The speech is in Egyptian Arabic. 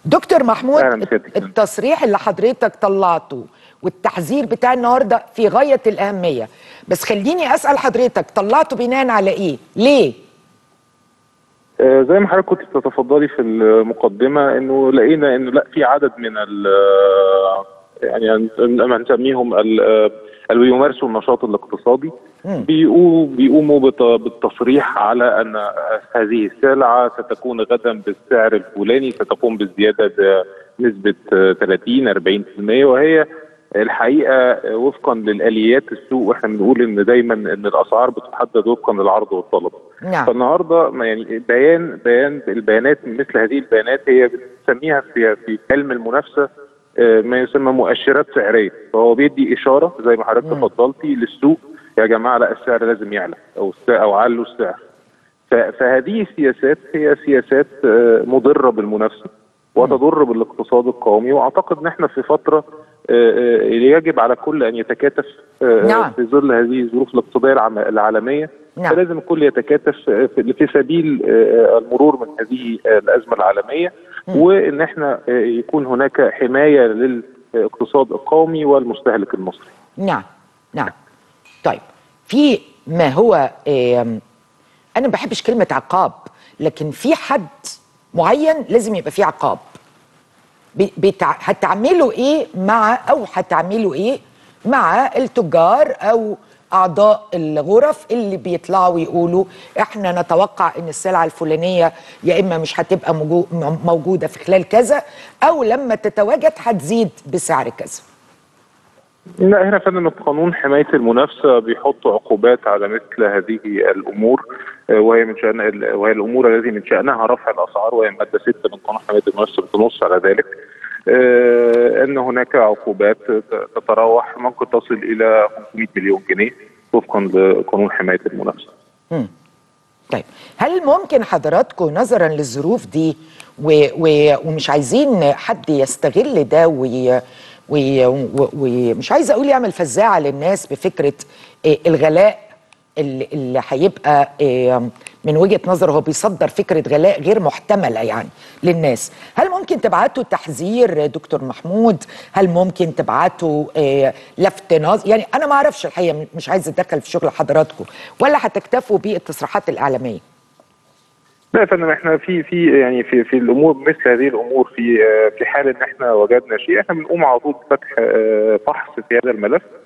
دكتور محمود أهلاً بسيادتك. التصريح اللي حضرتك طلعته والتحذير بتاع النهارده في غايه الاهميه بس خليني اسال حضرتك طلعته بناء على ايه ليه آه، زي ما حضرتك كنت بتتفضلي في المقدمه انه لقينا انه لا في عدد من ال يعني ما نسميهم ال- آه، اللي بيمارسوا النشاط الاقتصادي بيقو- بيقوموا بت- بالتصريح على ان هذه السلعه ستكون غدا بالسعر الفلاني ستقوم بالزياده بنسبه آه، 30 40% وهي الحقيقه آه، وفقا للاليات السوق واحنا بنقول ان دايما ان الاسعار بتحدد وفقا للعرض والطلب نعم فالنهارده ما يعني بيان بيان البيانات مثل هذه البيانات هي بنسميها في في علم المنافسه آه، ما يسمى مؤشرات سعريه فهو بيدي اشاره زي ما حضرتك تفضلتي للسوق يا جماعه لا السعر لازم يعلى او السعر او علوا السعر ف- فهذه السياسات هي سياسات آه، مضره بالمنافسه وتضر بالاقتصاد القومي واعتقد ان احنا في فتره آه، آه، يجب على الكل ان يتكاتف آه، نعم. في ظل هذه الظروف الاقتصاديه العم- العالميه نعم. فلازم الكل يتكاتف آه، في في سبيل آه، المرور من هذه آه، الازمه العالميه وان احنا آه، يكون هناك حمايه للاقتصاد القومي والمستهلك المصري. نعم نعم طيب في ما هو آم، انا ما بحبش كلمه عقاب لكن في حد معين لازم يبقى فيه عقاب ب- بتع... هتعملوا ايه مع او هتعملوا ايه مع التجار او اعضاء الغرف اللي بيطلعوا يقولوا احنا نتوقع ان السلعه الفلانيه يا اما مش هتبقى موجو- م- موجوده في خلال كذا او لما تتواجد هتزيد بسعر كذا لا هنا فعلا قانون حمايه المنافسه بيحط عقوبات على مثل هذه الامور آه، وهي من شان ال- وهي الامور التي من شانها رفع الاسعار وهي ماده 6 من قانون حمايه المنافسه بتنص على ذلك آه، ان هناك عقوبات ت- تتراوح ممكن تصل الى 500 مليون جنيه وفقا لقانون حمايه المنافسه. طيب هل ممكن حضراتكم نظرا للظروف دي و و ومش عايزين حد يستغل ده وي وي و- ومش عايزه اقول يعمل فزاعه للناس بفكره آه، الغلاء اللي, اللي هيبقى آه، من وجهه نظره هو بيصدر فكره غلاء غير محتمله يعني للناس هل ممكن تبعتوا تحذير دكتور محمود هل ممكن تبعتوا آه، لفت نظر يعني انا ما اعرفش الحقيقه مش عايزه اتدخل في شغل حضراتكم ولا هتكتفوا بالتصريحات الاعلاميه لا يا فندم احنا في في يعني في في الامور مثل هذه الامور في آه، في حال ان احنا وجدنا شيء احنا بنقوم على طول بفتح آه، فحص في هذا الملف